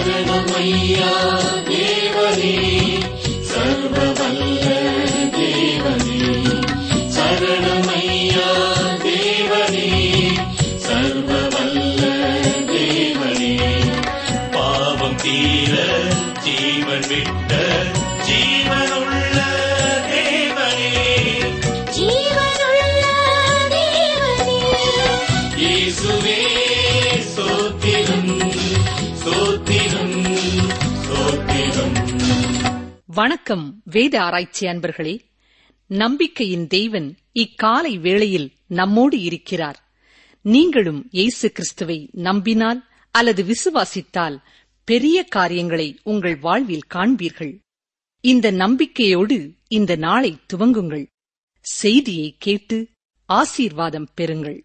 சரணமையா தேவனே சர்வவல்ல தேவனே சரணமையா தேவனே சர்வவல்ல தேவனே பாவம் தீர ஜீவன் விட்ட ஜீவனுள்ள தேவனே ஜீவனுள்ள தேவனே இயேசுவே ஸ்தோத்திரம் ஸ்தோத்திரம் ஸ்தோத்திரம் வணக்கம் வேத ஆராய்ச்சி அன்பர்களே நம்பிக்கையின் தெய்வன் இக்காலை வேளையில் நம்மோடு இருக்கிறார் நீங்களும் இயேசு கிறிஸ்துவை நம்பினால் அல்லது விசுவாசித்தால் பெரிய காரியங்களை உங்கள் வாழ்வில் காண்பீர்கள் இந்த நம்பிக்கையோடு இந்த நாளை துவங்குங்கள் செய்தியை கேட்டு ஆசீர்வாதம் பெறுங்கள்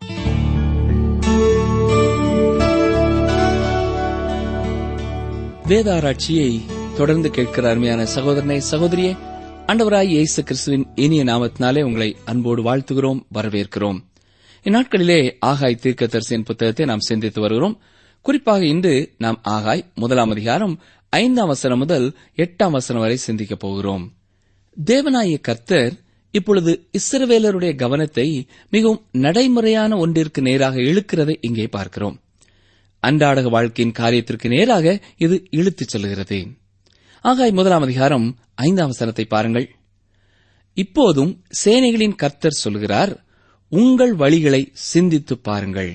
வேதாராய்ச்சியை தொடர்ந்து கேட்கிற அருமையான சகோதரனை சகோதரியே ஆண்டவராய் இயேசு கிறிஸ்துவின் இனிய நாமத்தினாலே உங்களை அன்போடு வாழ்த்துகிறோம் வரவேற்கிறோம் இந்நாட்களிலே ஆகாய் தீர்க்கதரிசியின் புத்தகத்தை நாம் சிந்தித்து வருகிறோம் குறிப்பாக இன்று நாம் ஆகாய் முதலாம் அதிகாரம் ஐந்தாம் வசனம் முதல் எட்டாம் வசனம் வரை சிந்திக்கப் போகிறோம் தேவனாய கர்த்தர் இப்பொழுது இஸ்ரவேலருடைய கவனத்தை மிகவும் நடைமுறையான ஒன்றிற்கு நேராக இழுக்கிறதை இங்கே பார்க்கிறோம் அன்றாடக வாழ்க்கையின் காரியத்திற்கு நேராக இது இழுத்துச் செல்கிறது ஆகாய் முதலாம் அதிகாரம் ஐந்தாம் வசனத்தை பாருங்கள் இப்போதும் சேனைகளின் கர்த்தர் சொல்கிறார் உங்கள் வழிகளை சிந்தித்துப் பாருங்கள்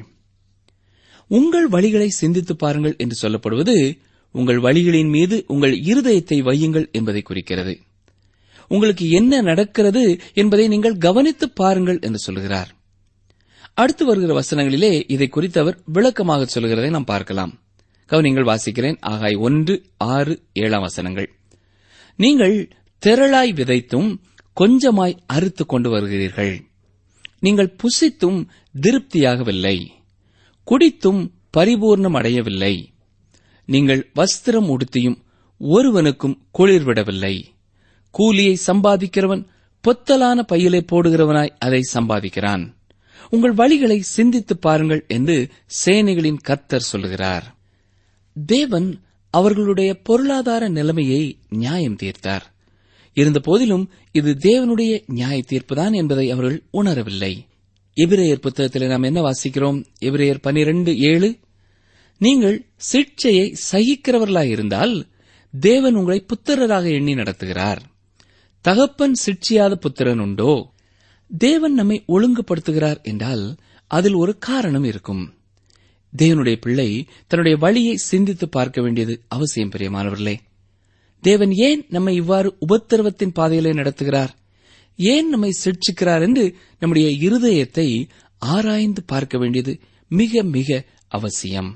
உங்கள் வழிகளை சிந்தித்துப் பாருங்கள் என்று சொல்லப்படுவது உங்கள் வழிகளின் மீது உங்கள் இருதயத்தை வையுங்கள் என்பதை குறிக்கிறது உங்களுக்கு என்ன நடக்கிறது என்பதை நீங்கள் கவனித்துப் பாருங்கள் என்று சொல்கிறார் அடுத்து வருகிற வசனங்களிலே இதை குறித்து அவர் விளக்கமாக சொல்கிறதை நாம் பார்க்கலாம் கவனிங்கள் வாசிக்கிறேன் ஆகாய் ஒன்று ஆறு ஏழாம் வசனங்கள் நீங்கள் திரளாய் விதைத்தும் கொஞ்சமாய் அறுத்துக் கொண்டு வருகிறீர்கள் நீங்கள் புசித்தும் திருப்தியாகவில்லை குடித்தும் பரிபூர்ணம் அடையவில்லை நீங்கள் வஸ்திரம் உடுத்தியும் ஒருவனுக்கும் குளிர்விடவில்லை கூலியை சம்பாதிக்கிறவன் பொத்தலான பையிலே போடுகிறவனாய் அதை சம்பாதிக்கிறான் உங்கள் வழிகளை சிந்தித்துப் பாருங்கள் என்று சேனைகளின் கர்த்தர் சொல்லுகிறார் தேவன் அவர்களுடைய பொருளாதார நிலைமையை நியாயம் தீர்த்தார் இருந்த போதிலும் இது தேவனுடைய நியாய தீர்ப்புதான் என்பதை அவர்கள் உணரவில்லை எபிரேயர் புத்தகத்தில் நாம் என்ன வாசிக்கிறோம் எபிரேயர் பனிரெண்டு ஏழு நீங்கள் சிக்ஷையை சகிக்கிறவர்களாயிருந்தால் தேவன் உங்களை புத்திரராக எண்ணி நடத்துகிறார் தகப்பன் சிட்சியாத புத்திரன் உண்டோ தேவன் நம்மை ஒழுங்குபடுத்துகிறார் என்றால் அதில் ஒரு காரணம் இருக்கும் தேவனுடைய பிள்ளை தன்னுடைய வழியை சிந்தித்து பார்க்க வேண்டியது அவசியம் பிரியமானவர்களே தேவன் ஏன் நம்மை இவ்வாறு உபத்திரவத்தின் பாதையிலே நடத்துகிறார் ஏன் நம்மை சிட்சிக்கிறார் என்று நம்முடைய இருதயத்தை ஆராய்ந்து பார்க்க வேண்டியது மிக மிக அவசியம்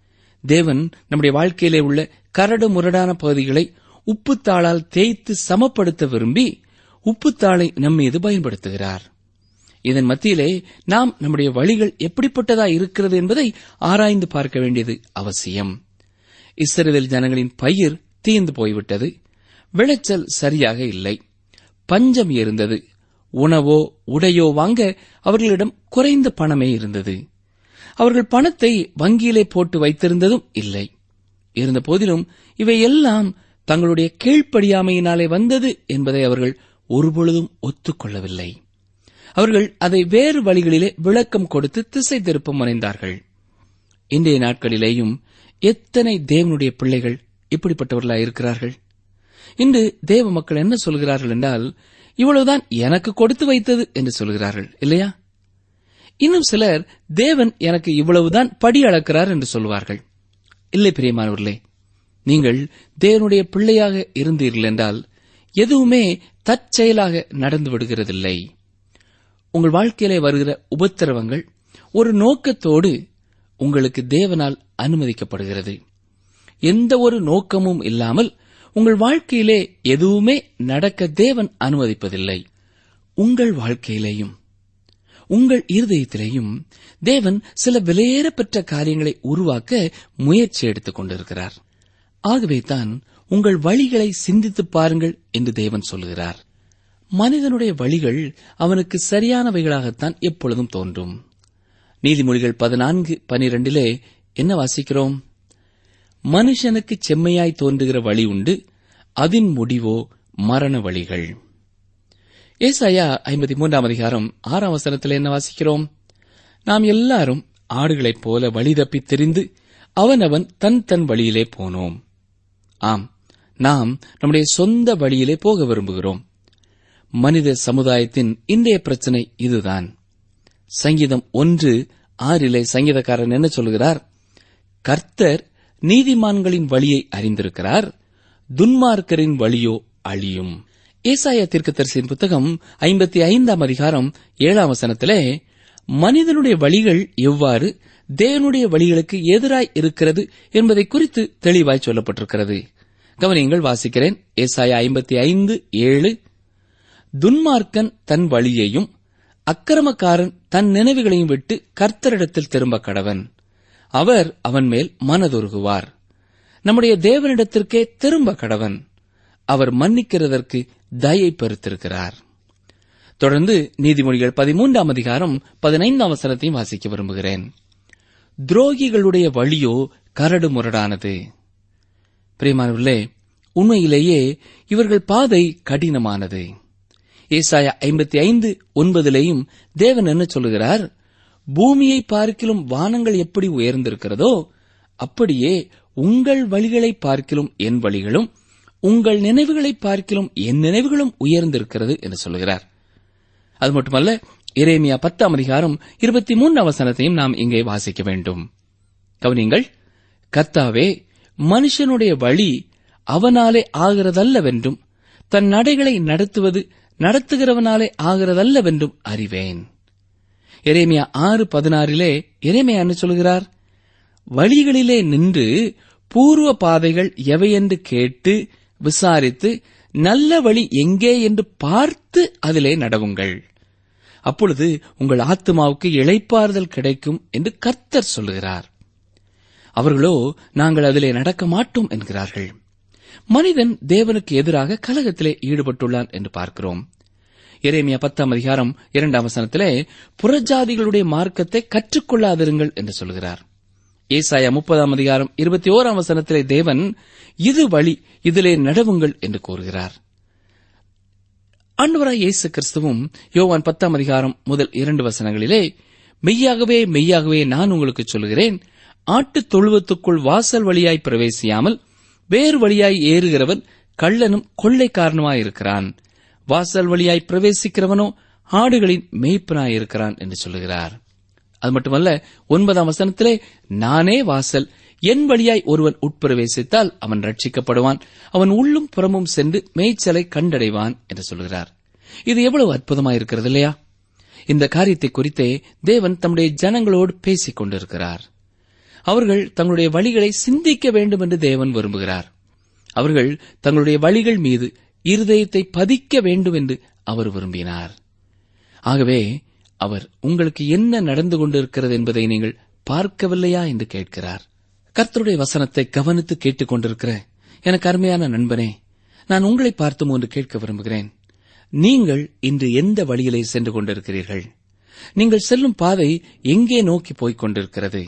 தேவன் நம்முடைய வாழ்க்கையிலே உள்ள கரடு முரடான பகுதிகளை உப்புத்தாளால் தேய்த்து சமப்படுத்த விரும்பி உப்புத்தாளை நம் மீது பயன்படுத்துகிறார் இதன் மத்தியிலே நாம் நம்முடைய வழிகள் எப்படிப்பட்டதா இருக்கிறது என்பதை ஆராய்ந்து பார்க்க வேண்டியது அவசியம் இஸ்ரவேல் ஜனங்களின் பயிர் தீர்ந்து போய்விட்டது விளைச்சல் சரியாக இல்லை பஞ்சம் இருந்தது உணவோ உடையோ வாங்க அவர்களிடம் குறைந்த பணமே இருந்தது அவர்கள் பணத்தை வங்கியிலே போட்டு வைத்திருந்ததும் இல்லை இருந்த போதிலும் இவை எல்லாம் தங்களுடைய கீழ்ப்படியாமையினாலே வந்தது என்பதை அவர்கள் ஒருபொழுதும் ஒத்துக்கொள்ளவில்லை அவர்கள் அதை வேறு வழிகளிலே விளக்கம் கொடுத்து திசை திருப்ப முனைந்தார்கள் இன்றைய நாட்களிலேயும் எத்தனை தேவனுடைய பிள்ளைகள் இப்படிப்பட்டவர்களாய் இருக்கிறார்கள் இன்று தேவ மக்கள் என்ன சொல்கிறார்கள் என்றால் இவ்வளவுதான் எனக்கு கொடுத்து வைத்தது என்று சொல்கிறார்கள் இல்லையா இன்னும் சிலர் தேவன் எனக்கு இவ்வளவுதான் படி அளக்கிறார் என்று சொல்வார்கள் இல்லை பிரியமானவர்களே நீங்கள் தேவனுடைய பிள்ளையாக இருந்தீர்கள் என்றால் எதுவுமே தற்செயலாக நடந்து விடுகிறதில்லை உங்கள் வாழ்க்கையிலே வருகிற உபத்திரவங்கள் ஒரு நோக்கத்தோடு உங்களுக்கு தேவனால் அனுமதிக்கப்படுகிறது எந்த ஒரு நோக்கமும் இல்லாமல் உங்கள் வாழ்க்கையிலே எதுவுமே நடக்க தேவன் அனுமதிப்பதில்லை உங்கள் வாழ்க்கையிலேயும் உங்கள் இருதயத்திலேயும் தேவன் சில விலையேறப்பெற்ற காரியங்களை உருவாக்க முயற்சி எடுத்துக் கொண்டிருக்கிறார் ஆகவே தான் உங்கள் வழிகளை சிந்தித்துப் பாருங்கள் என்று தேவன் சொல்கிறார் மனிதனுடைய வழிகள் அவனுக்கு சரியானவைகளாகத்தான் எப்பொழுதும் தோன்றும் நீதிமொழிகள் பதினான்கு பனிரெண்டிலே என்ன வாசிக்கிறோம் மனுஷனுக்கு செம்மையாய் தோன்றுகிற வழி உண்டு அதன் முடிவோ மரண வழிகள் ஏசாயா ஐம்பத்தி மூன்றாம் அதிகாரம் ஆறாம் வசனத்தில் என்ன வாசிக்கிறோம் நாம் எல்லாரும் ஆடுகளைப் போல வழி தப்பித் தெரிந்து அவனவன் தன் தன் வழியிலே போனோம் ஆம் நாம் நம்முடைய சொந்த வழியிலே போக விரும்புகிறோம் மனித சமுதாயத்தின் இன்றைய பிரச்சனை இதுதான் சங்கீதம் ஒன்று ஆறிலே சங்கீதக்காரன் என்ன சொல்கிறார் கர்த்தர் நீதிமான்களின் வழியை அறிந்திருக்கிறார் துன்மார்க்கரின் வழியோ அழியும் ஏசாயா தீர்க்கதரிசியின் புத்தகம் ஐம்பத்தி ஐந்தாம் அதிகாரம் ஏழாம் வசனத்திலே மனிதனுடைய வழிகள் எவ்வாறு தேவனுடைய வழிகளுக்கு எதிராய் இருக்கிறது என்பதை குறித்து தெளிவாய் சொல்லப்பட்டிருக்கிறது கவனியங்கள் வாசிக்கிறேன் ஏசாயா ஐம்பத்தி ஐந்து ஏழு துன்மார்க்கன் தன் வழியையும் அக்கிரமக்காரன் தன் நினைவுகளையும் விட்டு கர்த்தரிடத்தில் திரும்ப கடவன் அவர் அவன் மேல் மனதுருகுவார் நம்முடைய தேவனிடத்திற்கே திரும்ப கடவன் அவர் மன்னிக்கிறதற்கு தயை பெருத்திருக்கிறார் தொடர்ந்து நீதிமொழிகள் பதிமூன்றாம் அதிகாரம் பதினைந்தாம் வசனத்தையும் வாசிக்க விரும்புகிறேன் துரோகிகளுடைய வழியோ கரடு முரடானது பிரியமானவர்களே உண்மையிலேயே இவர்கள் பாதை கடினமானது ஏசாயா ஐம்பத்தி ஐந்து ஒன்பதிலேயும் தேவன் என்ன சொல்லுகிறார் பூமியை பார்க்கிலும் வானங்கள் எப்படி உயர்ந்திருக்கிறதோ அப்படியே உங்கள் வழிகளை பார்க்கிலும் என் வழிகளும் உங்கள் நினைவுகளை பார்க்கிலும் என் நினைவுகளும் உயர்ந்திருக்கிறது என்று சொல்லுகிறார் அது மட்டுமல்ல இரேமியா பத்தாம் அதிகாரம் இருபத்தி மூன்று வசனத்தையும் நாம் இங்கே வாசிக்க வேண்டும் கவனிங்கள் கர்த்தாவே மனுஷனுடைய வழி அவனாலே ஆகிறதல்லவென்றும் தன் நடைகளை நடத்துவது நடத்துகிறவனாலே ஆகிறதல்லவென்றும் அறிவேன் எரேமியா ஆறு பதினாறிலே எரேமியா என்ன சொல்கிறார் வழிகளிலே நின்று பூர்வ பாதைகள் எவையென்று கேட்டு விசாரித்து நல்ல வழி எங்கே என்று பார்த்து அதிலே நடவுங்கள் அப்பொழுது உங்கள் ஆத்மாவுக்கு இளைப்பாறுதல் கிடைக்கும் என்று கர்த்தர் சொல்லுகிறார் அவர்களோ நாங்கள் அதிலே நடக்க மாட்டோம் என்கிறார்கள் மனிதன் தேவனுக்கு எதிராக கலகத்திலே ஈடுபட்டுள்ளான் என்று பார்க்கிறோம் எரேமியா பத்தாம் அதிகாரம் இரண்டாம் வசனத்திலே புறஜாதிகளுடைய மார்க்கத்தை கற்றுக்கொள்ளாதிருங்கள் என்று சொல்கிறார் ஏசாயா முப்பதாம் அதிகாரம் இருபத்தி ஓராம் வசனத்திலே தேவன் இது வழி இதிலே நடவுங்கள் என்று கூறுகிறார் ஆண்டவராய் இயேசு கிறிஸ்துவும் யோவான் பத்தாம் அதிகாரம் முதல் இரண்டு வசனங்களிலே மெய்யாகவே மெய்யாகவே நான் உங்களுக்கு சொல்கிறேன் ஆட்டுத் தொழுவத்துக்குள் வாசல் வழியாய் பிரவேசியாமல் வேறு வழியாய் ஏறுகிறவன் கள்ளனும் கொள்ளைக்காரனுமாயிருக்கிறான் வாசல் வழியாய் பிரவேசிக்கிறவனோ ஆடுகளின் மேய்ப்பனாயிருக்கிறான் என்று சொல்லுகிறார் அது மட்டுமல்ல ஒன்பதாம் வசனத்திலே நானே வாசல் என் வழியாய் ஒருவன் உட்பிரவேசித்தால் அவன் ரட்சிக்கப்படுவான் அவன் உள்ளும் புறமும் சென்று மேய்ச்சலை கண்டடைவான் என்று சொல்கிறார் இது எவ்வளவு அற்புதமாயிருக்கிறது இல்லையா இந்த காரியத்தை குறித்தே தேவன் தம்முடைய ஜனங்களோடு பேசிக் கொண்டிருக்கிறார் அவர்கள் தங்களுடைய வழிகளை சிந்திக்க வேண்டும் என்று தேவன் விரும்புகிறார் அவர்கள் தங்களுடைய வழிகள் மீது இருதயத்தை பதிக்க வேண்டும் என்று அவர் விரும்பினார் ஆகவே அவர் உங்களுக்கு என்ன நடந்து கொண்டிருக்கிறது என்பதை நீங்கள் பார்க்கவில்லையா என்று கேட்கிறார் கர்த்தருடைய வசனத்தை கவனித்து கேட்டுக் கொண்டிருக்கிற எனக்கு அருமையான நண்பனே நான் உங்களை பார்த்தும் ஒன்று கேட்க விரும்புகிறேன் நீங்கள் இன்று எந்த வழியிலே சென்று கொண்டிருக்கிறீர்கள் நீங்கள் செல்லும் பாதை எங்கே நோக்கி போய்க் கொண்டிருக்கிறது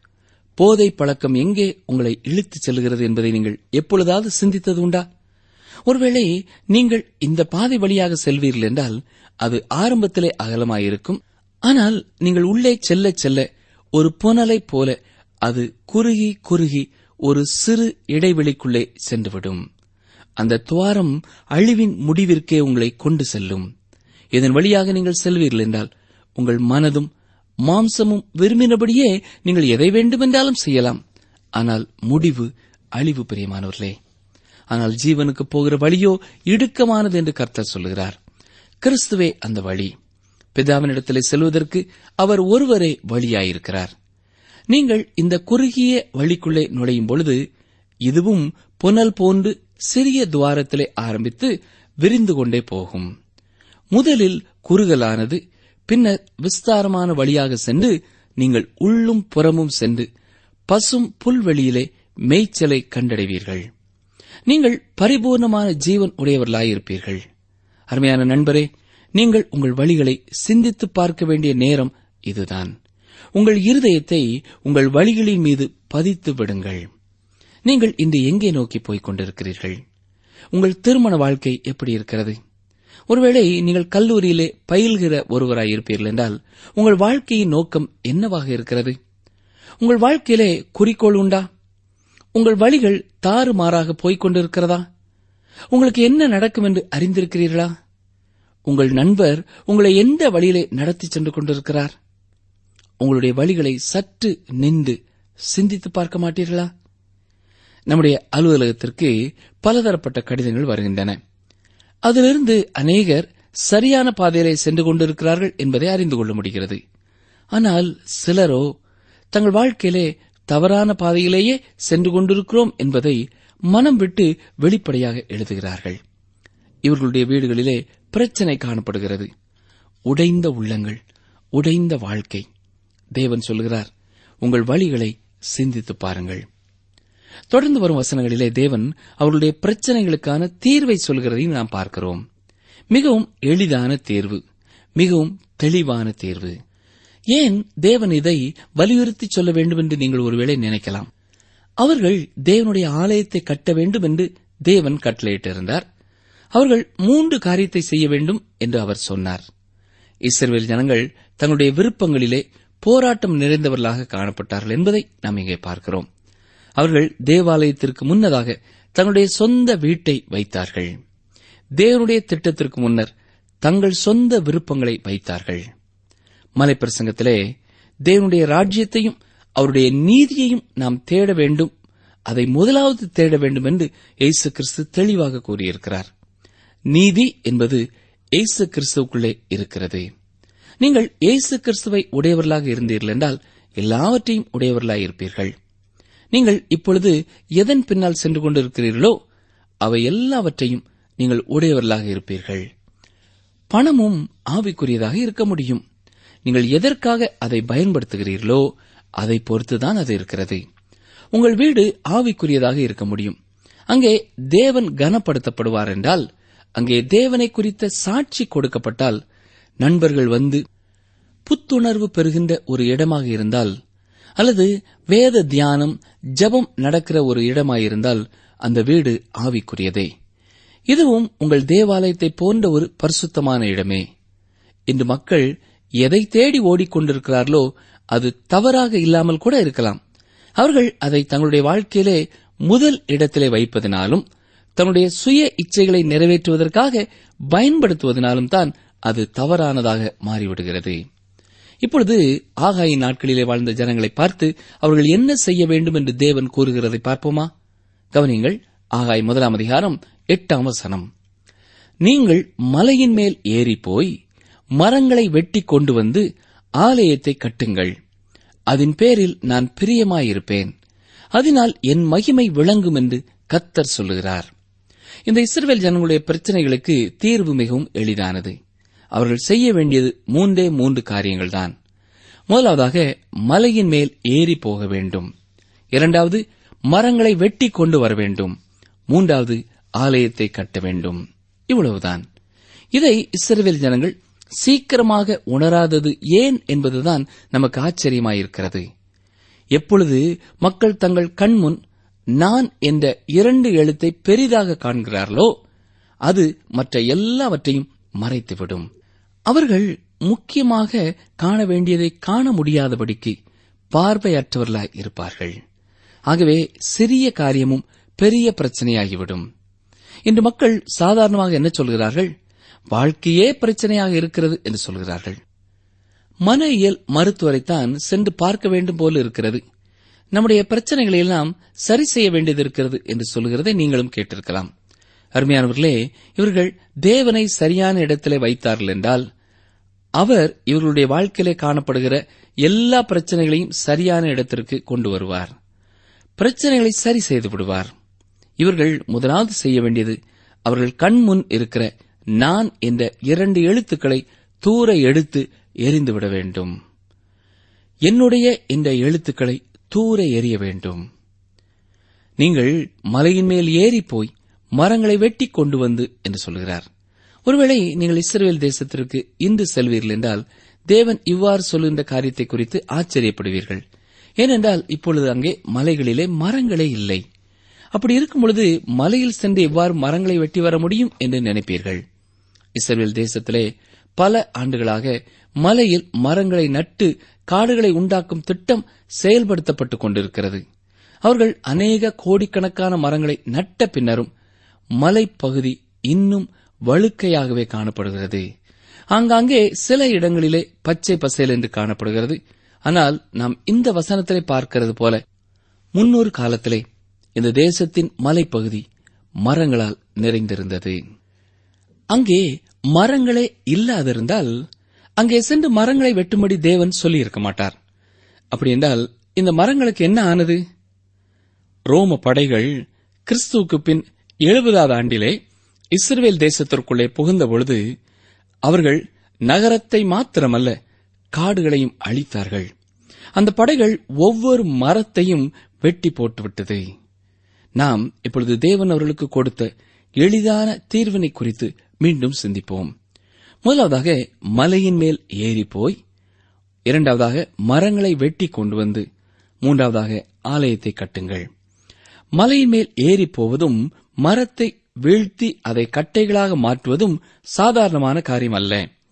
போதை பழக்கம் எங்கே உங்களை இழுத்துச் செல்கிறது என்பதை நீங்கள் எப்பொழுதாவது சிந்தித்தது உண்டா ஒருவேளை நீங்கள் இந்த பாதை வழியாக செல்வீர்கள் என்றால் அது ஆரம்பத்திலே அகலமாயிருக்கும் ஆனால் நீங்கள் உள்ளே செல்ல செல்ல ஒரு புனலை போல அது குறுகி குறுகி ஒரு சிறு இடைவெளிக்குள்ளே சென்றுவிடும் அந்த துவாரம் அழிவின் முடிவிற்கே உங்களை கொண்டு செல்லும் இதன் வழியாக நீங்கள் செல்வீர்கள் என்றால் உங்கள் மனதும் மாம்சமும் விரும்பினபடியே நீங்கள் எதை வேண்டுமென்றாலும் செய்யலாம் ஆனால் முடிவு அழிவு பிரியமானவர்களே ஆனால் ஜீவனுக்கு போகிற வழியோ இடுக்கமானது என்று கர்த்தர் சொல்லுகிறார் கிறிஸ்துவே அந்த வழி பிதாவினிடத்திலே செல்வதற்கு அவர் ஒருவரே வழியாயிருக்கிறார் நீங்கள் இந்த குறுகிய வழிக்குள்ளே நுழையும் பொழுது இதுவும் புனல் போன்று சிறிய துவாரத்திலே ஆரம்பித்து விரிந்து கொண்டே போகும் முதலில் குறுகலானது பின்னர் விஸ்தாரமான வழியாக சென்று நீங்கள் உள்ளும் புறமும் சென்று பசும் புல்வெளியிலே மேய்ச்சலை கண்டடைவீர்கள் நீங்கள் பரிபூர்ணமான ஜீவன் உடையவர்களாயிருப்பீர்கள் அருமையான நண்பரே நீங்கள் உங்கள் வழிகளை சிந்தித்து பார்க்க வேண்டிய நேரம் இதுதான் உங்கள் இருதயத்தை உங்கள் வழிகளின் மீது பதித்து விடுங்கள் நீங்கள் இன்று எங்கே நோக்கி போய்க் கொண்டிருக்கிறீர்கள் உங்கள் திருமண வாழ்க்கை எப்படி இருக்கிறது ஒருவேளை நீங்கள் கல்லூரியிலே பயில்கிற ஒருவராய் இருப்பீர்கள் என்றால் உங்கள் வாழ்க்கையின் நோக்கம் என்னவாக இருக்கிறது உங்கள் வாழ்க்கையிலே குறிக்கோள் உண்டா உங்கள் வழிகள் தாறுமாறாக போய்க் கொண்டிருக்கிறதா உங்களுக்கு என்ன நடக்கும் என்று அறிந்திருக்கிறீர்களா உங்கள் நண்பர் உங்களை எந்த வழியிலே நடத்தி சென்று கொண்டிருக்கிறார் உங்களுடைய வழிகளை சற்று நின்று சிந்தித்து பார்க்க மாட்டீர்களா நம்முடைய அலுவலகத்திற்கு பலதரப்பட்ட கடிதங்கள் வருகின்றன அதிலிருந்து அநேகர் சரியான பாதையிலே சென்று கொண்டிருக்கிறார்கள் என்பதை அறிந்து கொள்ள முடிகிறது ஆனால் சிலரோ தங்கள் வாழ்க்கையிலே தவறான பாதையிலேயே சென்று கொண்டிருக்கிறோம் என்பதை மனம் விட்டு வெளிப்படையாக எழுதுகிறார்கள் இவர்களுடைய வீடுகளிலே பிரச்சனை காணப்படுகிறது உடைந்த உள்ளங்கள் உடைந்த வாழ்க்கை தேவன் சொல்கிறார் உங்கள் வழிகளை சிந்தித்து பாருங்கள் தொடர்ந்து வரும் வசனங்களிலே தேவன் அவர்களுடைய பிரச்சனைகளுக்கான தீர்வை சொல்கிறதையும் நாம் பார்க்கிறோம் மிகவும் எளிதான தேர்வு மிகவும் தெளிவான தேர்வு ஏன் தேவன் இதை வலியுறுத்தி சொல்ல வேண்டும் என்று நீங்கள் ஒருவேளை நினைக்கலாம் அவர்கள் தேவனுடைய ஆலயத்தை கட்ட வேண்டும் என்று தேவன் கட்டளையிட்டிருந்தார் அவர்கள் மூன்று காரியத்தை செய்ய வேண்டும் என்று அவர் சொன்னார் இஸ்ரவேல் ஜனங்கள் தங்களுடைய விருப்பங்களிலே போராட்டம் நிறைந்தவர்களாக காணப்பட்டார்கள் என்பதை நாம் இங்கே பார்க்கிறோம் அவர்கள் தேவாலயத்திற்கு முன்னதாக தங்களுடைய சொந்த வீட்டை வைத்தார்கள் தேவனுடைய திட்டத்திற்கு முன்னர் தங்கள் சொந்த விருப்பங்களை வைத்தார்கள் மலைப்பிரசங்கத்திலே தேவனுடைய ராஜ்யத்தையும் அவருடைய நீதியையும் நாம் தேட வேண்டும் அதை முதலாவது தேட வேண்டும் என்று இயேசு கிறிஸ்து தெளிவாக கூறியிருக்கிறார் நீதி என்பது இயேசு கிறிஸ்துவுக்குள்ளே இருக்கிறது நீங்கள் இயேசு கிறிஸ்துவை உடையவர்களாக இருந்தீர்கள் என்றால் எல்லாவற்றையும் உடையவர்களாக இருப்பீர்கள் நீங்கள் இப்பொழுது எதன் பின்னால் சென்று கொண்டிருக்கிறீர்களோ அவை எல்லாவற்றையும் நீங்கள் உடையவர்களாக இருப்பீர்கள் பணமும் ஆவிக்குரியதாக இருக்க முடியும் நீங்கள் எதற்காக அதை பயன்படுத்துகிறீர்களோ அதை பொறுத்துதான் அது இருக்கிறது உங்கள் வீடு ஆவிக்குரியதாக இருக்க முடியும் அங்கே தேவன் கனப்படுத்தப்படுவார் என்றால் அங்கே தேவனை குறித்த சாட்சி கொடுக்கப்பட்டால் நண்பர்கள் வந்து புத்துணர்வு பெறுகின்ற ஒரு இடமாக இருந்தால் அல்லது வேத தியானம் ஜெபம் நடக்கிற ஒரு இடமாயிருந்தால் அந்த வீடு ஆவிக்குரியதே இதுவும் உங்கள் தேவாலயத்தை போன்ற ஒரு பரிசுத்தமான இடமே இன்று மக்கள் எதை தேடி ஓடிக்கொண்டிருக்கிறார்களோ அது தவறாக இல்லாமல் கூட இருக்கலாம் அவர்கள் அதை தங்களுடைய வாழ்க்கையிலே முதல் இடத்திலே வைப்பதனாலும் தன்னுடைய சுய இச்சைகளை நிறைவேற்றுவதற்காக பயன்படுத்துவதனாலும் தான் அது தவறானதாக மாறிவிடுகிறது இப்பொழுது ஆகாயின் நாட்களிலே வாழ்ந்த ஜனங்களை பார்த்து அவர்கள் என்ன செய்ய வேண்டும் என்று தேவன் கூறுகிறதை பார்ப்போமா கவனிங்கள் ஆகாய் முதலாம் அதிகாரம் எட்டாம் வசனம் நீங்கள் மலையின் மேல் ஏறி போய் மரங்களை வெட்டி கொண்டு வந்து ஆலயத்தை கட்டுங்கள் அதன் பேரில் நான் பிரியமாயிருப்பேன் அதனால் என் மகிமை விளங்கும் என்று கத்தர் சொல்லுகிறார் இந்த இஸ்ரவேல் ஜனங்களுடைய பிரச்சனைகளுக்கு தீர்வு மிகவும் எளிதானது அவர்கள் செய்ய வேண்டியது மூன்றே மூன்று காரியங்கள்தான் முதலாவதாக மலையின் மேல் ஏறி போக வேண்டும் இரண்டாவது மரங்களை வெட்டி கொண்டு வர வேண்டும் மூன்றாவது ஆலயத்தை கட்ட வேண்டும் இவ்வளவுதான் இதை இஸ்ரவேல் ஜனங்கள் சீக்கிரமாக உணராதது ஏன் என்பதுதான் நமக்கு ஆச்சரியமாயிருக்கிறது எப்பொழுது மக்கள் தங்கள் கண்முன் நான் என்ற இரண்டு எழுத்தை பெரிதாக காண்கிறார்களோ அது மற்ற எல்லாவற்றையும் மறைத்துவிடும் அவர்கள் முக்கியமாக காண வேண்டியதை காண முடியாதபடிக்கு பார்வையற்றவர்களாய் இருப்பார்கள் ஆகவே சிறிய காரியமும் பெரிய பிரச்சனையாகிவிடும் இன்று மக்கள் சாதாரணமாக என்ன சொல்கிறார்கள் வாழ்க்கையே பிரச்சனையாக இருக்கிறது என்று சொல்கிறார்கள் மன இயல் மருத்துவரைத்தான் சென்று பார்க்க வேண்டும் போல இருக்கிறது நம்முடைய பிரச்சனைகளை எல்லாம் சரி செய்ய வேண்டியது இருக்கிறது என்று சொல்கிறதை நீங்களும் கேட்டிருக்கலாம் அருமையானவர்களே இவர்கள் தேவனை சரியான இடத்திலே வைத்தார்கள் என்றால் அவர் இவர்களுடைய வாழ்க்கையிலே காணப்படுகிற எல்லா பிரச்சனைகளையும் சரியான இடத்திற்கு கொண்டு வருவார் பிரச்சனைகளை சரி செய்து விடுவார் இவர்கள் முதலாவது செய்ய வேண்டியது அவர்கள் கண் முன் இருக்கிற நான் என்ற இரண்டு எழுத்துக்களை தூர எடுத்து எரிந்துவிட வேண்டும் என்னுடைய இந்த எழுத்துக்களை தூர எறிய வேண்டும் நீங்கள் மலையின் மேல் ஏறி போய் மரங்களை வெட்டி கொண்டு வந்து என்று சொல்கிறார் ஒருவேளை நீங்கள் இஸ்ரேல் தேசத்திற்கு இன்று செல்வீர்கள் என்றால் தேவன் இவ்வாறு சொல்லுகின்ற காரியத்தை குறித்து ஆச்சரியப்படுவீர்கள் ஏனென்றால் இப்பொழுது அங்கே மலைகளிலே மரங்களே இல்லை அப்படி இருக்கும் பொழுது மலையில் சென்று எவ்வாறு மரங்களை வெட்டி வர முடியும் என்று நினைப்பீர்கள் இஸ்ரேல் தேசத்திலே பல ஆண்டுகளாக மலையில் மரங்களை நட்டு காடுகளை உண்டாக்கும் திட்டம் செயல்படுத்தப்பட்டுக் கொண்டிருக்கிறது அவர்கள் அநேக கோடிக்கணக்கான மரங்களை நட்ட பின்னரும் மலைப்பகுதி இன்னும் வழுக்கையாகவே காணப்படுகிறது ஆங்காங்கே சில இடங்களிலே பச்சை பசேல் என்று காணப்படுகிறது ஆனால் நாம் இந்த வசனத்திலே பார்க்கிறது போல முன்னொரு காலத்திலே இந்த தேசத்தின் மலைப்பகுதி மரங்களால் நிறைந்திருந்தது அங்கே மரங்களே இல்லாதிருந்தால் அங்கே சென்று மரங்களை வெட்டும்படி தேவன் சொல்லியிருக்க மாட்டார் அப்படி என்றால் இந்த மரங்களுக்கு என்ன ஆனது ரோம படைகள் கிறிஸ்துவுக்கு பின் எழுபதாவது ஆண்டிலே இஸ்ரவேல் தேசத்திற்குள்ளே புகுந்த பொழுது அவர்கள் நகரத்தை மாத்திரமல்ல காடுகளையும் அழித்தார்கள் அந்த படைகள் ஒவ்வொரு மரத்தையும் வெட்டி போட்டுவிட்டது நாம் இப்பொழுது தேவன் அவர்களுக்கு கொடுத்த எளிதான தீர்வினை குறித்து மீண்டும் சிந்திப்போம் முதலாவதாக மலையின் மேல் ஏறி போய் இரண்டாவதாக மரங்களை வெட்டி கொண்டு வந்து மூன்றாவதாக ஆலயத்தை கட்டுங்கள் மலையின் மேல் ஏறி போவதும் மரத்தை வீழ்த்தி அதை கட்டைகளாக மாற்றுவதும் சாதாரணமான காரியம் அல்ல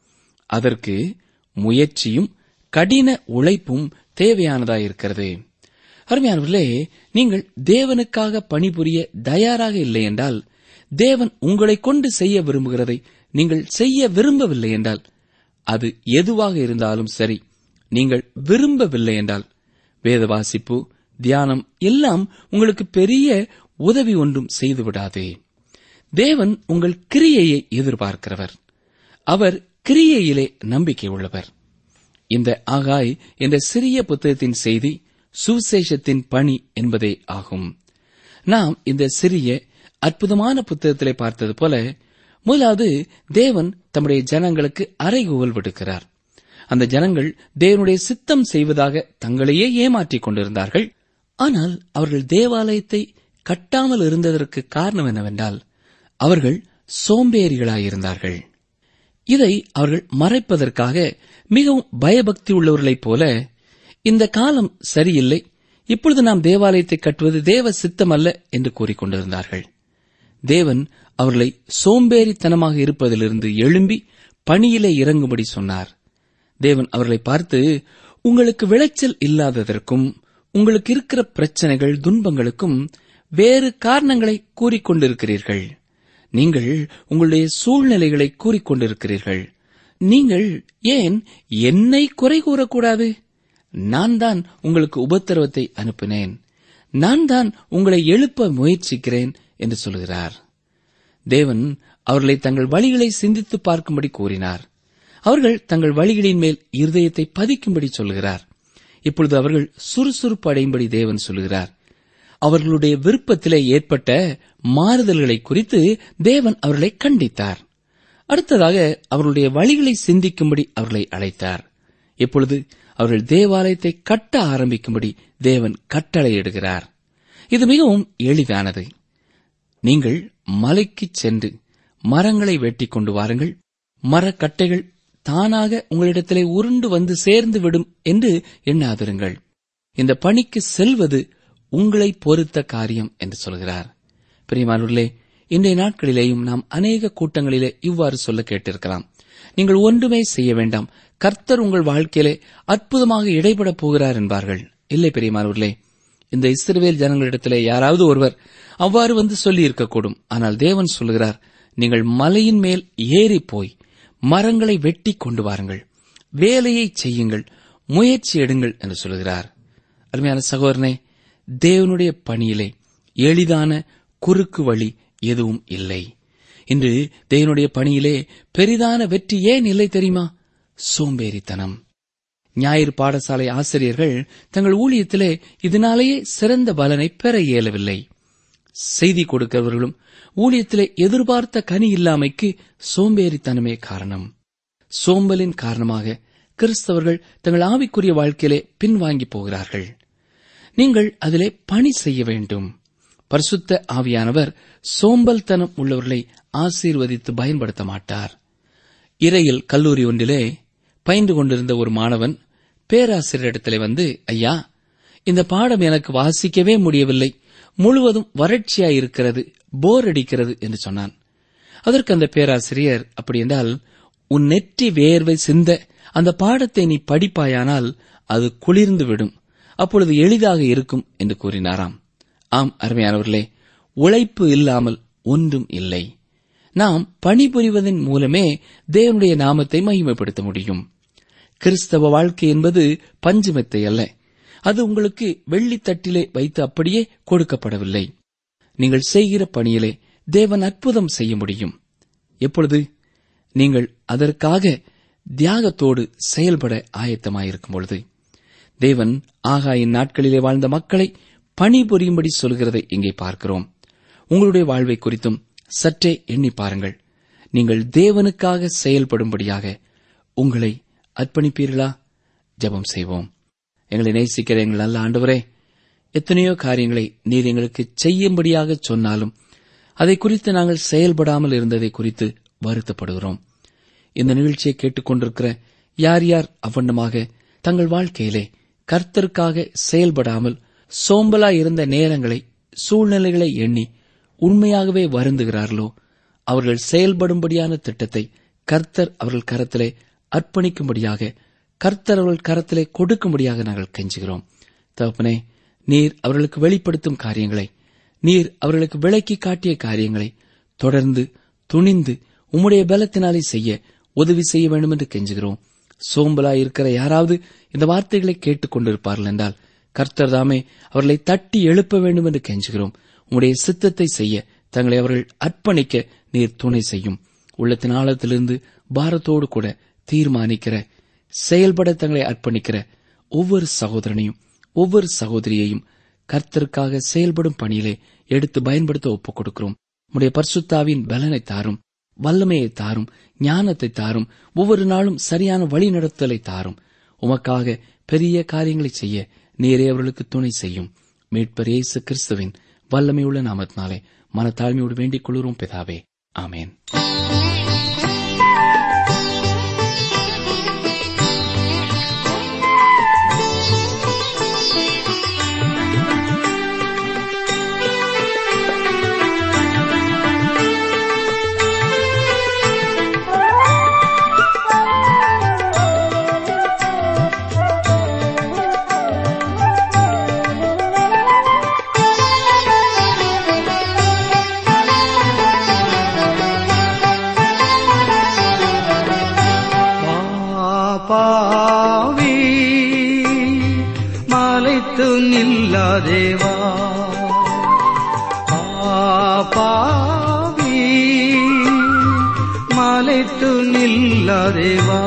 அதற்கு முயற்சியும் கடின உழைப்பும் தேவையானதாயிருக்கிறது அருமையானவர்களே நீங்கள் தேவனுக்காக பணிபுரிய தயாராக இல்லை என்றால் தேவன் உங்களை கொண்டு செய்ய விரும்புகிறதை நீங்கள் செய்ய விரும்பவில்லை என்றால் அது எதுவாக இருந்தாலும் சரி நீங்கள் விரும்பவில்லை என்றால் வேத வாசிப்பு தியானம் எல்லாம் உங்களுக்கு பெரிய உதவி ஒன்றும் செய்துவிடாதே தேவன் உங்கள் கிரியையை எதிர்பார்க்கிறவர் அவர் கிரியையிலே நம்பிக்கை உள்ளவர் இந்த ஆகாய் என்ற சிறிய புத்தகத்தின் செய்தி சுவிசேஷத்தின் பணி என்பதே ஆகும் நாம் இந்த சிறிய அற்புதமான புத்தகத்திலே பார்த்தது போல முதலாவது தேவன் தம்முடைய ஜனங்களுக்கு அறைகூவல் விடுக்கிறார் அந்த ஜனங்கள் தேவனுடைய சித்தம் செய்வதாக தங்களையே ஏமாற்றிக் கொண்டிருந்தார்கள் ஆனால் அவர்கள் தேவாலயத்தை கட்டாமல் இருந்ததற்கு காரணம் என்னவென்றால் அவர்கள் சோம்பேறிகளாயிருந்தார்கள் இதை அவர்கள் மறைப்பதற்காக மிகவும் பயபக்தி உள்ளவர்களைப் போல இந்த காலம் சரியில்லை இப்பொழுது நாம் தேவாலயத்தை கட்டுவது தேவ சித்தம் அல்ல என்று கூறிக்கொண்டிருந்தார்கள் தேவன் அவர்களை சோம்பேறித்தனமாக இருப்பதிலிருந்து எழும்பி பணியிலே இறங்கும்படி சொன்னார் தேவன் அவர்களை பார்த்து உங்களுக்கு விளைச்சல் இல்லாததற்கும் உங்களுக்கு இருக்கிற பிரச்சனைகள் துன்பங்களுக்கும் வேறு காரணங்களை கூறிக்கொண்டிருக்கிறீர்கள் நீங்கள் உங்களுடைய சூழ்நிலைகளை கூறிக்கொண்டிருக்கிறீர்கள் நீங்கள் ஏன் என்னை குறை கூறக்கூடாது நான் தான் உங்களுக்கு உபத்திரவத்தை அனுப்பினேன் நான் தான் உங்களை எழுப்ப முயற்சிக்கிறேன் என்று சொல்கிறார் தேவன் அவர்களை தங்கள் வழிகளை சிந்தித்து பார்க்கும்படி கூறினார் அவர்கள் தங்கள் வழிகளின் மேல் இருதயத்தை பதிக்கும்படி சொல்கிறார் இப்பொழுது அவர்கள் சுறுசுறுப்பு அடையும்படி தேவன் சொல்கிறார் அவர்களுடைய விருப்பத்திலே ஏற்பட்ட மாறுதல்களை குறித்து தேவன் அவர்களை கண்டித்தார் அடுத்ததாக அவர்களுடைய வழிகளை சிந்திக்கும்படி அவர்களை அழைத்தார் இப்பொழுது அவர்கள் தேவாலயத்தை கட்ட ஆரம்பிக்கும்படி தேவன் கட்டளையிடுகிறார் இது மிகவும் எளிதானது நீங்கள் மலைக்குச் சென்று மரங்களை வெட்டிக் கொண்டு வாருங்கள் மரக்கட்டைகள் தானாக உங்களிடத்திலே உருண்டு வந்து சேர்ந்து விடும் என்று எண்ணாதிருங்கள் இந்த பணிக்கு செல்வது உங்களை பொறுத்த காரியம் என்று சொல்கிறார் பிரியமானவர்களே இன்றைய நாட்களிலேயும் நாம் அநேக கூட்டங்களிலே இவ்வாறு சொல்ல கேட்டிருக்கலாம் நீங்கள் ஒன்றுமே செய்ய வேண்டாம் கர்த்தர் உங்கள் வாழ்க்கையிலே அற்புதமாக இடைபடப் போகிறார் என்பார்கள் இல்லை பெரியமானவர்களே இந்த இஸ்ரவேல் ஜனங்களிடத்திலே யாராவது ஒருவர் அவ்வாறு வந்து சொல்லி இருக்கக்கூடும் ஆனால் தேவன் சொல்கிறார் நீங்கள் மலையின் மேல் ஏறி போய் மரங்களை வெட்டி கொண்டு வாருங்கள் வேலையை செய்யுங்கள் முயற்சி எடுங்கள் என்று சொல்கிறார் அருமையான சகோதரனே தேவனுடைய பணியிலே எளிதான குறுக்கு வழி எதுவும் இல்லை இன்று தேவனுடைய பணியிலே பெரிதான வெற்றி ஏன் இல்லை தெரியுமா சோம்பேறித்தனம் ஞாயிறு பாடசாலை ஆசிரியர்கள் தங்கள் ஊழியத்திலே இதனாலேயே சிறந்த பலனை பெற இயலவில்லை செய்தி கொடுக்கிறவர்களும் ஊழியத்திலே எதிர்பார்த்த கனி இல்லாமைக்கு சோம்பேறித்தனமே காரணம் சோம்பலின் காரணமாக கிறிஸ்தவர்கள் தங்கள் ஆவிக்குரிய வாழ்க்கையிலே பின்வாங்கி போகிறார்கள் நீங்கள் அதிலே பணி செய்ய வேண்டும் பரிசுத்த ஆவியானவர் சோம்பல்தனம் உள்ளவர்களை ஆசீர்வதித்து பயன்படுத்த மாட்டார் இறையில் கல்லூரி ஒன்றிலே பயின்று கொண்டிருந்த ஒரு மாணவன் பேராசிரியரிடத்திலே வந்து ஐயா இந்த பாடம் எனக்கு வாசிக்கவே முடியவில்லை முழுவதும் வறட்சியாயிருக்கிறது போர் அடிக்கிறது என்று சொன்னான் அதற்கு அந்த பேராசிரியர் அப்படி என்றால் உன் நெற்றி வேர்வை சிந்த அந்த பாடத்தை நீ படிப்பாயானால் அது குளிர்ந்து விடும் அப்பொழுது எளிதாக இருக்கும் என்று கூறினாராம் ஆம் அருமையானவர்களே உழைப்பு இல்லாமல் ஒன்றும் இல்லை நாம் பணிபுரிவதன் மூலமே தேவனுடைய நாமத்தை மகிமைப்படுத்த முடியும் கிறிஸ்தவ வாழ்க்கை என்பது பஞ்சுமெத்தை அல்ல அது உங்களுக்கு வெள்ளித்தட்டிலே வைத்து அப்படியே கொடுக்கப்படவில்லை நீங்கள் செய்கிற பணியிலே தேவன் அற்புதம் செய்ய முடியும் எப்பொழுது நீங்கள் அதற்காக தியாகத்தோடு செயல்பட ஆயத்தமாயிருக்கும் பொழுது தேவன் ஆகாயின் நாட்களிலே வாழ்ந்த மக்களை பணிபுரியும்படி சொல்கிறதை இங்கே பார்க்கிறோம் உங்களுடைய வாழ்வை குறித்தும் சற்றே எண்ணி பாருங்கள் நீங்கள் தேவனுக்காக செயல்படும்படியாக உங்களை அர்ப்பணிப்பீர்களா ஜெபம் செய்வோம் எங்களை நேசிக்கிற எங்கள் நல்ல ஆண்டவரே எத்தனையோ காரியங்களை நீர் எங்களுக்கு செய்யும்படியாக சொன்னாலும் அதை குறித்து நாங்கள் செயல்படாமல் இருந்ததை குறித்து வருத்தப்படுகிறோம் இந்த நிகழ்ச்சியை கேட்டுக்கொண்டிருக்கிற யார் யார் அவண்ணமாக தங்கள் வாழ்க்கையிலே கர்த்தருக்காக செயல்படாமல் சோம்பலாய் இருந்த நேரங்களை சூழ்நிலைகளை எண்ணி உண்மையாகவே வருந்துகிறார்களோ அவர்கள் செயல்படும்படியான திட்டத்தை கர்த்தர் அவர்கள் கரத்திலே அர்ப்பணிக்கும்படியாக கர்த்தர் அவர்கள் கரத்திலே கொடுக்கும்படியாக நாங்கள் கெஞ்சுகிறோம் தகப்பனே நீர் அவர்களுக்கு வெளிப்படுத்தும் காரியங்களை நீர் அவர்களுக்கு விளக்கி காட்டிய காரியங்களை தொடர்ந்து துணிந்து உம்முடைய பலத்தினாலே செய்ய உதவி செய்ய வேண்டும் என்று கெஞ்சுகிறோம் சோம்பலாய் இருக்கிற யாராவது இந்த வார்த்தைகளை கேட்டுக் கொண்டிருப்பார்கள் என்றால் கர்த்தர் தாமே அவர்களை தட்டி எழுப்ப வேண்டும் என்று கெஞ்சுகிறோம் உம்முடைய சித்தத்தை செய்ய தங்களை அவர்கள் அர்ப்பணிக்க நீர் துணை செய்யும் உள்ளத்தின் ஆழத்திலிருந்து பாரத்தோடு கூட தீர்மானிக்கிற செயல்பட தங்களை அர்ப்பணிக்கிற ஒவ்வொரு சகோதரனையும் ஒவ்வொரு சகோதரியையும் கர்த்தருக்காக செயல்படும் பணியிலே எடுத்து பயன்படுத்த ஒப்புக் கொடுக்கிறோம் உடைய பரிசுத்தாவின் பலனை தாரும் வல்லமையை தாரும் ஞானத்தை தாரும் ஒவ்வொரு நாளும் சரியான வழிநடத்தலை தாரும் உமக்காக பெரிய காரியங்களை செய்ய நீரே அவர்களுக்கு துணை செய்யும் மீட்பர் இயேசு கிறிஸ்துவின் வல்லமையுள்ள நாமத்தினாலே மனத்தாழ்மையோடு வேண்டிக் கொள்கிறோம் பிதாவே ஆமேன் ಪಾಪಾವಿ ಮಾಲಿತು ನಿಲ್ಲದೇವಾ ಪಾಪಾವಿ ಮಾಲಿತು ನಿಲ್ಲದೇವಾ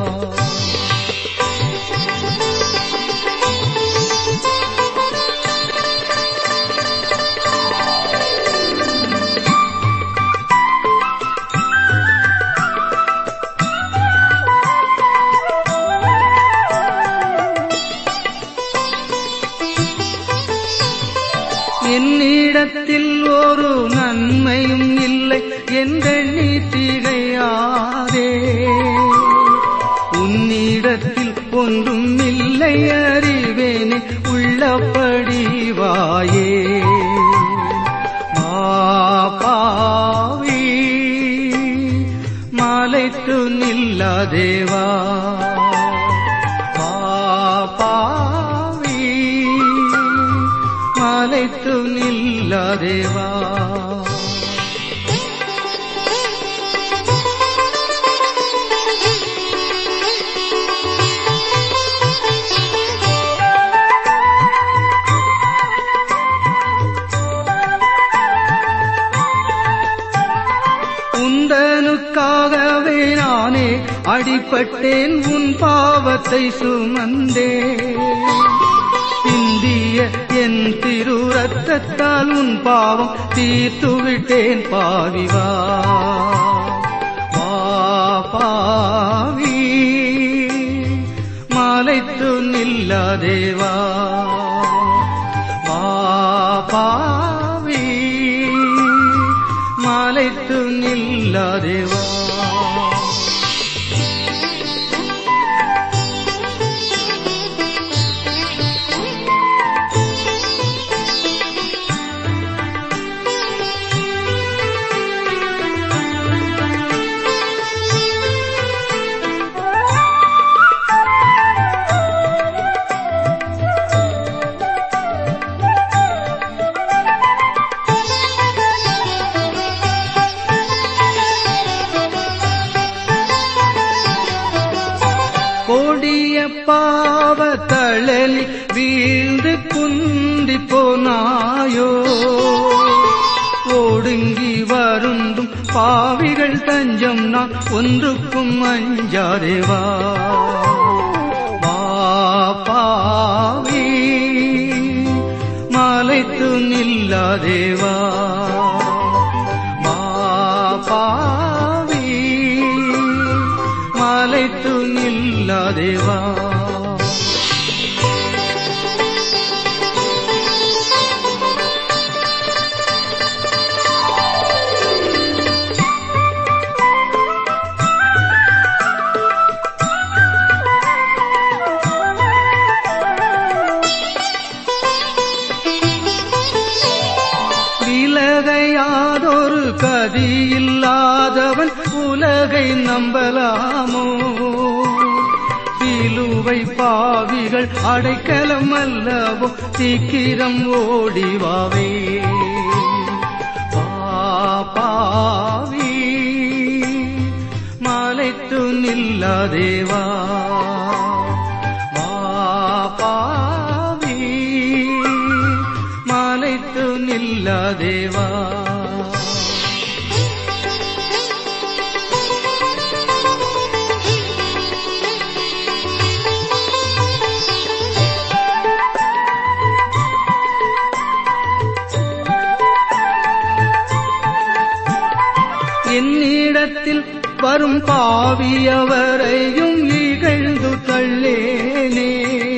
என்னிடத்தில் ஒரு நன்மையும் இல்லை என்றெண்ணி திகையாதே உன்னிடத்தில் ஒன்றும் இல்லை அறிவேனே உள்ளபடி வாயே மாபாவி மாலைத்து நில்லாதேவா பாவி மாலைத்து நில்லாதேவா உந்தனுக்காகவே நானே அடிபட்டேன் உன் பாவத்தை சுமந்தே இந்திய என் திரு ரத்தத்தால் உன் பாவம் தீர்த்து விட்டேன் பாவிவா வா பாவி மாலைத்து நில்லாதேவா வா பாவி மாலைத்து நில்லாதேவா பாவ தழலி வீழ்ந்து குந்தி போனாயோ ஓடுங்கி வருந்தும் பாவிகள் தஞ்சம் நான் ஒன்றுக்கும் அஞ்சாதேவா வா பாவி மலைத்து நில்லாதேவா வா பாவி மலைத்து நில்லாதேவா விலகையாதொரு கதியில்லாதவன் உலகை நம்பலாமோ சிலுவை பாவிகள் அடைக்கலம் அல்லவோ சீக்கிரம் ஓடிவாவே பாவி மலைத்து நில்லாதேவா வா பாவி மலைத்து நில்லாதேவா என்னிடத்தில் வரும் பாவியவரையும் இகழ்ந்து தள்ளேனே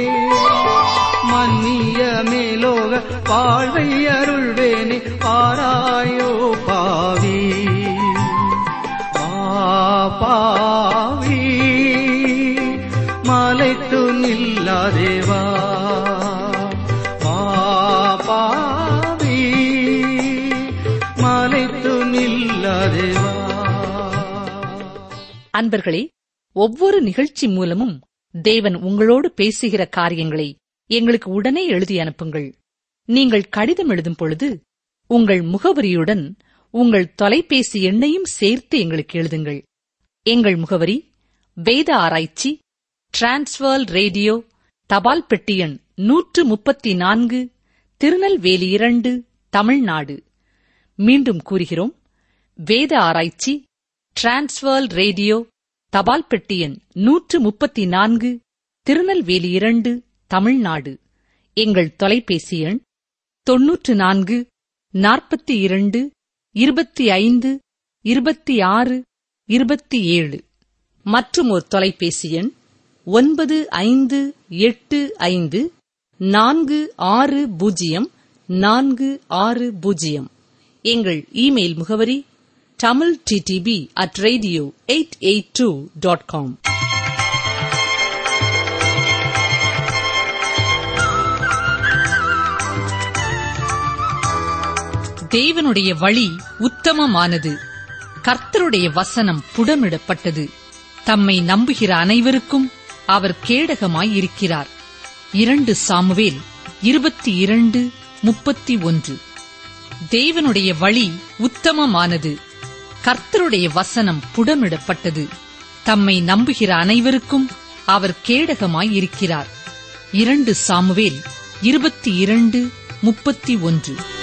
மன்னிய மேலோக வாழ்வை அருள்வேனே பாராயோ பாவி ஆ பாவி மலைத்து நில்லாதேவா வா பாவி மலைத்து நில்லாதேவா அன்பர்களே ஒவ்வொரு நிகழ்ச்சி மூலமும் தேவன் உங்களோடு பேசுகிற காரியங்களை எங்களுக்கு உடனே எழுதி அனுப்புங்கள் நீங்கள் கடிதம் எழுதும் பொழுது உங்கள் முகவரியுடன் உங்கள் தொலைபேசி எண்ணையும் சேர்த்து எங்களுக்கு எழுதுங்கள் எங்கள் முகவரி வேத ஆராய்ச்சி டிரான்ஸ்வர் ரேடியோ தபால் பெட்டி எண் நூற்று முப்பத்தி நான்கு திருநெல்வேலி இரண்டு தமிழ்நாடு மீண்டும் கூறுகிறோம் வேத ஆராய்ச்சி டிரான்ஸ்வர் ரேடியோ தபால் பெட்டி எண் நூற்று முப்பத்தி நான்கு திருநெல்வேலி இரண்டு தமிழ்நாடு எங்கள் தொலைபேசி எண் தொன்னூற்று நான்கு நாற்பத்தி இரண்டு இருபத்தி ஐந்து இருபத்தி ஆறு இருபத்தி ஏழு மற்றும் ஒரு தொலைபேசி எண் ஒன்பது ஐந்து எட்டு ஐந்து நான்கு ஆறு பூஜ்ஜியம் நான்கு ஆறு பூஜ்ஜியம் எங்கள் இமெயில் முகவரி Tamil DTP at radio eight eight two dot com தேவனுடைய வழி உத்தமமானது கர்த்தருடைய வசனம் புடமிடப்பட்டது தம்மை நம்புகிற அனைவருக்கும் அவர் கேடகமாய் இருக்கிறார் இரண்டு சாமுவேல் இருபத்தி இரண்டு முப்பத்தி ஒன்று தேவனுடைய வழி உத்தமமானது கர்த்தருடைய வசனம் புடமிடப்பட்டது தம்மை நம்புகிற அனைவருக்கும் அவர் கேடகமாய் இருக்கிறார் இரண்டு சாமுவேல் இருபத்தி இரண்டு முப்பத்தி ஒன்று